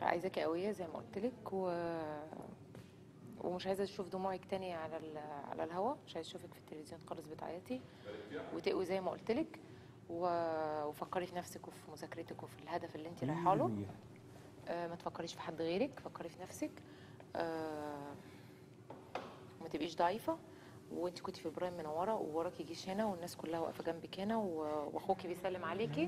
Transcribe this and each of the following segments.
عايزاكي قويه زي ما قلت لك و... ومش عايزه اشوف دموعك تاني على ال... على الهوا مش عايزه اشوفك في التلفزيون خالص بتعيطي وتقوي زي ما قلت لك و... وفكري في نفسك وفي مذاكرتك وفي الهدف اللي انت رايحه له آه، ما تفكريش في حد غيرك فكري في نفسك آه، ما تبقيش ضعيفه وانت كنت في ابراهيم منوره ووراكي جيش هنا والناس كلها واقفه جنبك هنا و- واخوكي بيسلم عليكي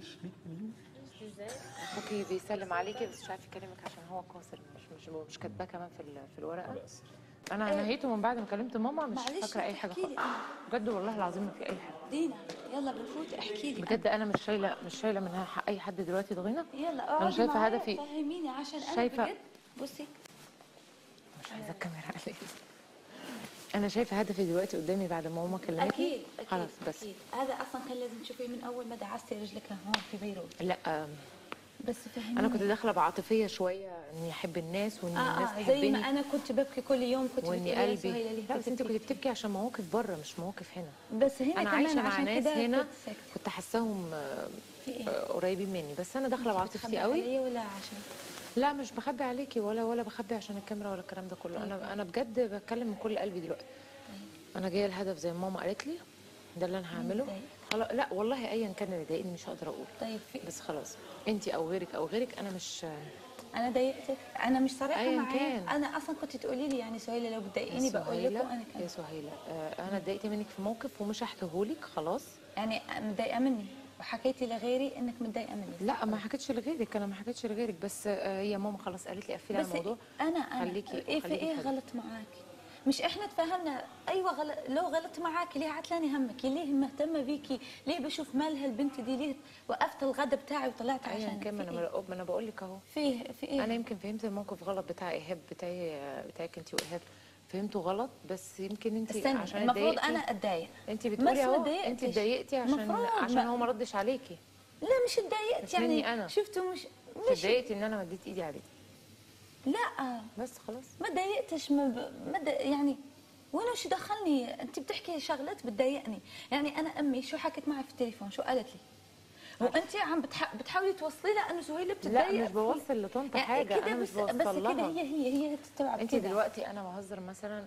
اخوكي بيسلم عليكي بس مش عارف يكلمك عشان هو قاصر مش مش مش كاتباه كمان في ال- في الورقه انا نهيته من بعد ما كلمت ماما مش معلش فاكره اي حاجه احكي لي خالص بجد والله العظيم ما في اي حاجه دينا يلا بنفوت احكي لي بجد انا مش شايله مش شايله منها حق اي حد دلوقتي ضغينه يلا اقعدي شايفة معايا هدفي. فهميني عشان انا شايفة- بجد بصي مش عايزه الكاميرا عليك انا شايفه هدفي دلوقتي قدامي بعد ما ماما كلمتني اكيد اكيد خلاص بس أكيد. هذا اصلا كان لازم تشوفيه من اول ما دعستي رجلك هون في بيروت لا آم، بس فهميني انا كنت داخله بعاطفيه شويه اني احب الناس وان اه الناس اه زي تحبني ما انا كنت ببكي كل يوم كنت واني بتقولي يا قلبي سهيلة ليه لا بس انت كنت بتبكي؟ بتبكي عشان مواقف بره مش مواقف هنا بس هنا انا كمان عايشه مع عشان ناس كده هنا كنت ساكتة. كنت حاساهم آه، في ايه؟ آه، قريبين مني بس انا داخله بعاطفتي بتخبي قوي عليا ولا عشان لا مش بخبي عليكي ولا ولا بخبي عشان الكاميرا ولا الكلام ده كله انا انا بجد بتكلم من كل قلبي دلوقتي انا جايه الهدف زي ما ماما قالت لي ده اللي انا هعمله متضايقة؟ خلاص لا والله ايا كان اللي ضايقني مش هقدر اقول طيب في بس خلاص انت او غيرك او غيرك انا مش انا ضايقتك انا مش صريحه أياً معاك كان. انا اصلا كنت تقولي لي يعني سهيله لو بتضايقيني بقول سهيلة- لكم انا يا كمان سهيله آه انا اتضايقت منك في موقف ومش هحكيهولك خلاص يعني متضايقه مني وحكيتي لغيري انك متضايقه مني لا ما حكيتش لغيرك انا ما حكيتش لغيرك بس آه هي ماما خلاص قالت لي قفلي على بس الموضوع انا انا خليكي ايه في خليكي ايه كده. غلط معاكي مش احنا تفاهمنا ايوه غلط لو غلط معاكي ليه عتلاني همك ليه مهتمه بيكي ليه بشوف مالها البنت دي ليه وقفت الغدا بتاعي وطلعت ايا عشان كان ما انا ما انا بقول لك اهو في في ايه انا يمكن فهمت الموقف غلط بتاع ايهاب بتاعي بتاعك انت وايهاب فهمته غلط بس يمكن انت استني عشان المفروض اتضايقتي- انا اتضايق انت بس بتقولي ما اهو اتضايقتش. انت اتضايقتي عشان المفروض عشان ما- هو ما ردش عليكي لا مش اتضايقت مش يعني مني أنا. شفتوا مش انت مش اتضايقتي ان انا مديت ايدي عليكي لا بس خلاص ما اتضايقتش ما, ب... ما د... يعني وانا شو دخلني انت بتحكي شغلات بتضايقني يعني انا امي شو حكت معي في التليفون شو قالت لي وانت عم بتح... بتحاولي توصلي لها انه سهيله بتضايق لا مش بوصل لطنط يعني حاجه كده انا مش بس بس بوصل كده لها هي هي هي تستوعب انت كده. دلوقتي انا بهزر مثلا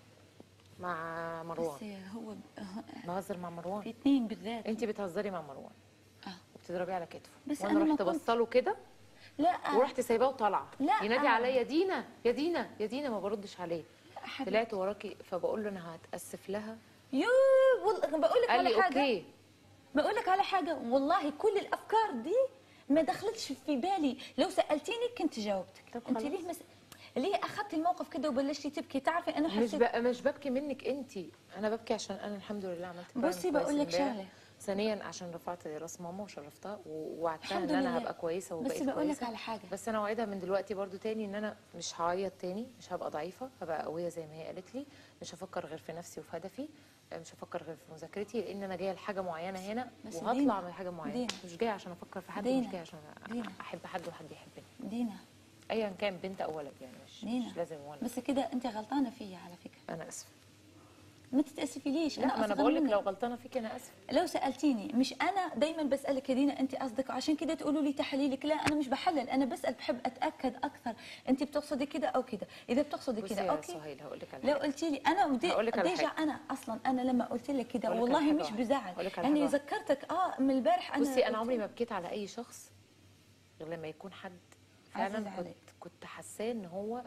مع مروان بس هو ه- بهزر مع في مروان اثنين بالذات انت بتهزري مع مروان اه وبتضربي على كتفه بس وانا أنا ما رحت كنت- بصله كده لا ورحت سايباه وطالعه لا. ينادي عليا دينا يا دينا يا دينا ما بردش عليه حبيبتي. طلعت وراكي فبقول له انا هتاسف لها يو والله بقول لك قال على لي حاجه اوكي بقول لك على حاجه والله كل الافكار دي ما دخلتش في بالي لو سالتيني كنت جاوبتك طب انت خلاص. ليه مس... ليه اخذتي الموقف كده وبلشتي تبكي تعرفي انا مش حسيت بقى مش ببكي منك انت انا ببكي عشان انا الحمد لله عملت برايم بصي كويس بقول لك امبارح. شغلة. ثانيا عشان رفعت راس ماما وشرفتها ووعدتها الحمد ان انا لله. هبقى كويسه بس وبقيت بقول لك كويسة. على حاجة. بس انا وعدها من دلوقتي برضو تاني ان انا مش هعيط تاني مش هبقى ضعيفه هبقى قويه زي ما هي قالت لي مش هفكر غير في نفسي وفي هدفي مش هفكر غير في مذاكرتي لان انا جايه لحاجه معينه هنا بس وهطلع دينا، من حاجه معينه دينا. مش جايه عشان افكر في حد دينا، مش جايه عشان دينا. احب حد وحد يحبني دينا ايا كان بنت او ولد يعني مش, دينا مش لازم ولد بس كده انت غلطانه فيا على فكره انا اسفه ما تتاسفي ليش لا ما انا أصغر بقول لك منك. لو غلطانه فيك انا اسفه لو سالتيني مش انا دايما بسالك يا دينا انت قصدك عشان كده تقولوا لي تحليلك لا انا مش بحلل انا بسال بحب اتاكد اكثر انت بتقصدي كده او كده اذا بتقصدي بصي كده يا اوكي سهيل هقول لك على لو حاجة. قلتي لي انا ودي هقول لك على ديجا حاجة. انا اصلا انا لما قلت لك كده هقول لك والله على مش حاجة واحدة. بزعل هقول لك على يعني حاجة واحدة. ذكرتك اه من البارح انا بصي انا قلت عمري لك. ما بكيت على اي شخص غير لما يكون حد عزيز فعلا كنت عليك. كنت حاساه ان هو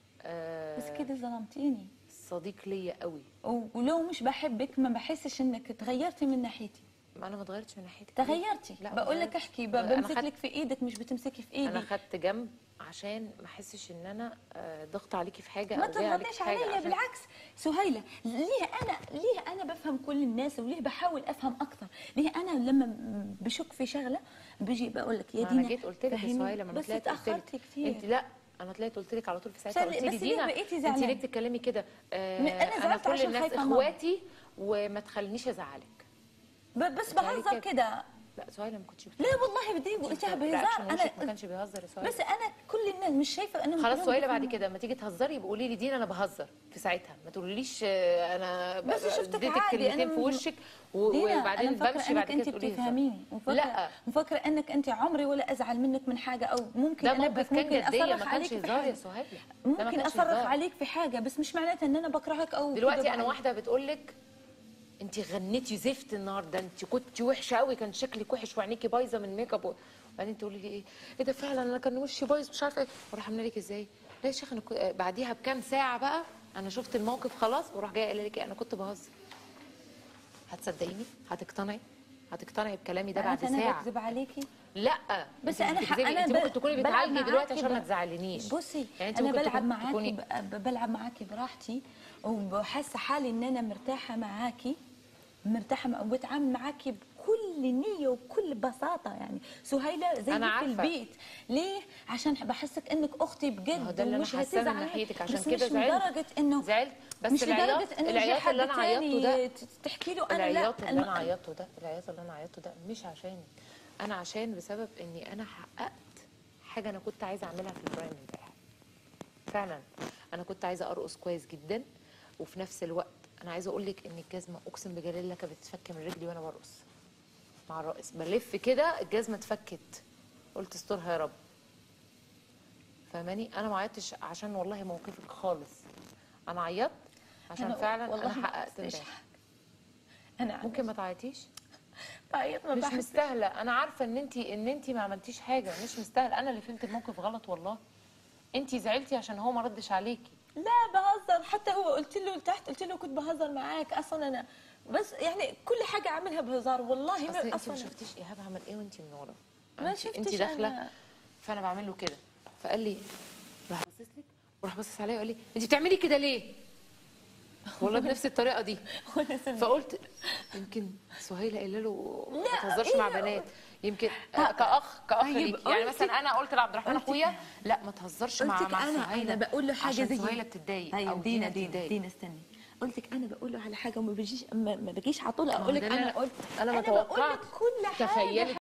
آه بس كده ظلمتيني صديق ليا قوي و- ولو مش بحبك ما بحسش انك تغيرتي من ناحيتي ما انا ما اتغيرتش من ناحيتك تغيرتي لا ما بقول لك اتغيرتش. احكي ب- أنا بمسك خدت- لك في ايدك مش بتمسكي في انا ايدي خدت جنب عشان ما احسش ان انا آه، ضغط عليكي في حاجه ما او جاي عليكي تضغطيش في حاجه عليا عشان- بالعكس سهيله ليه انا ليه انا بفهم كل الناس وليه بحاول افهم اكثر ليه انا لما م- بشك في شغله بيجي بقول لك يا ما دينا انا جيت قلت لك يا فهميني. سهيله ما انا بس طلعت قلت اتاخرتي لك كثير انت لا انا طلعت قلت لك على طول في ساعتها بس قلت لي ليه دينا بقيتي انت زعلانة؟ ليه بتتكلمي كده آه م- أنا انا زعلت كل عشان الناس خايفة ماما. اخواتي وما تخلينيش ازعلك ب- بس يعني بهزر كده. كده لا سهيله ما كنتش بتقولي لا والله بدي قلتها بهزار رياكشن انا وشك ما كانش بيهزر يا سهيله بس انا كل الناس مش شايفه انهم خلاص كلهم سهيله بعد بيفهموا. كده لما تيجي تهزري يبقى قولي لي دين انا بهزر في ساعتها ما تقوليليش آه، انا ب- بس شفتك اديتك عادي، كلمتين أنا في م- وشك و- دينا وبعدين أنا مفكرة بمشي انك بعد كده انت تقولي لي بتفهميني مفكرة لا مفكرة انك انت عمري ولا ازعل منك من حاجه او ممكن ده انا موقف بس كان ممكن جديه ما اصرخ كانش عليك في هزار يا حاجه سهيله ده ما ممكن كانش اصرخ هزار. عليك في حاجه بس مش معناتها ان انا بكرهك او دلوقتي كده انا بعيد. واحده بتقول لك انت غنيتي زفت النهارده انت كنت وحشه قوي كان شكلك وحش وعينيكي بايظه من ميك اب وبعدين تقولي لي ايه ايه ده فعلا انا كان وشي بايظ مش عارفه ايه واروح عامله لك ازاي لا يا شيخ انا كو... آه، بعديها بكام ساعه بقى انا شفت الموقف خلاص واروح جايه قايله لك إيه، انا كنت بهزر هتصدقيني هتقتنعي هتقتنعي بكلامي ده بعد معناتها انا ساعه بكذب عليكي لا بس انت أنا مش ح- بتكذبي، أنا انت ب- ممكن تكوني بلعب بتعالجي دلوقتي معاكي عشان ما ب- تزعلنيش بصي يعني انت انا ممكن بلعب تكون- معاكي تكوني ب- بلعب معاكي براحتي وبحس حالي ان انا مرتاحه معاكي مرتاحه مع- وبتعامل معاكي بكل نيه وبكل بساطه يعني سهيله زي أنا في عارفة. البيت ليه عشان بحسك انك اختي ما هو بجد ده اللي أنا ومش حاساه من هتزعل ناحيتك، عشان بس كده مش زعلت. لدرجه انه زعلت بس مش العياط لدرجه انه يجي العياط حد اللي انا عيطته ده تاني تحكي له انا لا العياط اللي انا الم- عيطته ده العياط اللي انا عيطته ده مش عشاني انا عشان بسبب اني انا حققت حاجه انا كنت عايزه اعملها في البرايم امبارح فعلا انا كنت عايزه ارقص كويس جدا وفي نفس الوقت انا عايزه اقول لك ان الجزمه اقسم بجلال الله كانت بتتفك من رجلي وانا برقص مع الرقص بلف كده الجزمه اتفكت قلت استرها يا رب فاهماني انا ما عيطتش عشان والله موقفك خالص انا عيطت عشان أنا فعلا والله انا ما حققت حسيتش امبارح انا ممكن ما تعيطيش بعيط ما مش بحس مستاهله انا عارفه ان انت ان انت ما عملتيش حاجه مش مستاهله انا اللي فهمت الموقف غلط والله انت زعلتي عشان هو ما ردش عليكي لا بهزر حتى هو قلت له تحت قلت له كنت بهزر معاك اصلا انا بس يعني كل حاجه اعملها بهزار والله اصل ما انت ما اصلا شفتيش ايهاب عمل ايه وانت من ورا ما انت شفتش انت داخله أنا. فانا بعمل له كده فقال لي راح باصص لك وراح باصص عليا وقال لي انت بتعملي كده ليه والله بنفس الطريقه دي وأنا سمعت. فقلت يمكن سهيله قايله له ما لا، تهزرش مع إيه؟ بنات يمكن آه، كاخ كاخ طيب، ليك يعني قلت- مثلا انا قلت لعبد الرحمن قلت- اخويا لا ما تهزرش مع قلت مع انا سهيله انا بقول له حاجه عشان زي سهيله بتتضايق طيب او دينا دينا بتتضايق دينا استني قلت لك انا بقول له على حاجه وما بيجيش ما, ما بجيش على طول ما هو اقول لك ده اللي انا قلت انا ما بقول لك توقعت كل حاجه تخيلي